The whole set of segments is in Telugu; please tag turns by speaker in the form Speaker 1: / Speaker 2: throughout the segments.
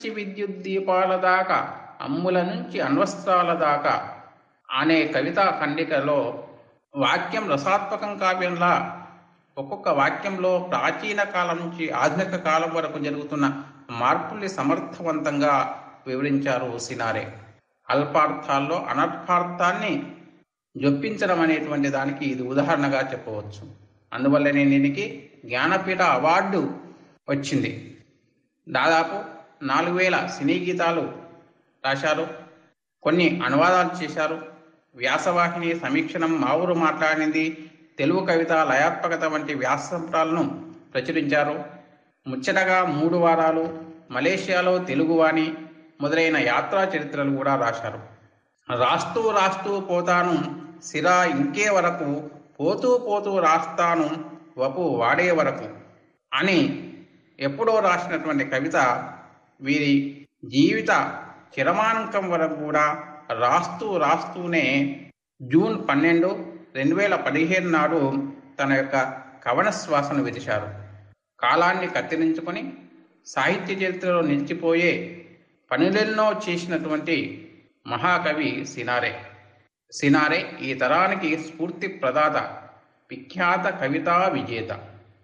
Speaker 1: నుంచి విద్యుత్ దీపాల దాకా అమ్ముల నుంచి అణ్వస్త్రాల దాకా అనే కవితా ఖండికలో వాక్యం రసాత్మకం కావ్యంలా ఒక్కొక్క వాక్యంలో ప్రాచీన కాలం నుంచి ఆధునిక కాలం వరకు జరుగుతున్న మార్పుల్ని సమర్థవంతంగా వివరించారు సినారే అల్పార్థాల్లో అనర్థార్థాన్ని జొప్పించడం అనేటువంటి దానికి ఇది ఉదాహరణగా చెప్పవచ్చు అందువల్లనే దీనికి జ్ఞానపీఠ అవార్డు వచ్చింది దాదాపు నాలుగు వేల సినీ గీతాలు రాశారు కొన్ని అనువాదాలు చేశారు వ్యాసవాహిని సమీక్షణం మా ఊరు మాట్లాడింది తెలుగు కవిత లయాత్మకత వంటి వ్యాసంత్రాలను ప్రచురించారు ముచ్చటగా మూడు వారాలు మలేషియాలో తెలుగువాణి మొదలైన యాత్రా చరిత్రలు కూడా రాశారు రాస్తూ రాస్తూ పోతాను సిరా ఇంకే వరకు పోతూ పోతూ రాస్తాను వపు వాడే వరకు అని ఎప్పుడో రాసినటువంటి కవిత వీరి జీవిత చిరమానంకం వరకు కూడా రాస్తూ రాస్తూనే జూన్ పన్నెండు రెండు వేల పదిహేను నాడు తన యొక్క కవన శ్వాసను విడిచారు కాలాన్ని కత్తిరించుకొని సాహిత్య చరిత్రలో నిలిచిపోయే పనులెన్నో చేసినటువంటి మహాకవి సినారే సినారే ఈ తరానికి స్ఫూర్తి ప్రదాత విఖ్యాత కవితా విజేత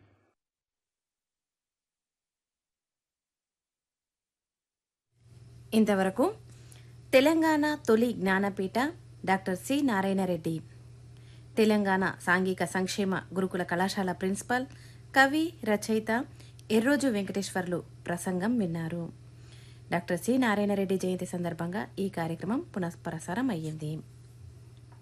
Speaker 2: ఇంతవరకు తెలంగాణ తొలి జ్ఞానపీఠ డాక్టర్ సి నారాయణరెడ్డి తెలంగాణ సాంఘిక సంక్షేమ గురుకుల కళాశాల ప్రిన్సిపల్ కవి రచయిత ఎర్రోజు వెంకటేశ్వర్లు ప్రసంగం విన్నారు డాక్టర్ సి నారాయణరెడ్డి జయంతి సందర్భంగా ఈ కార్యక్రమం పునఃప్రసారం అయ్యింది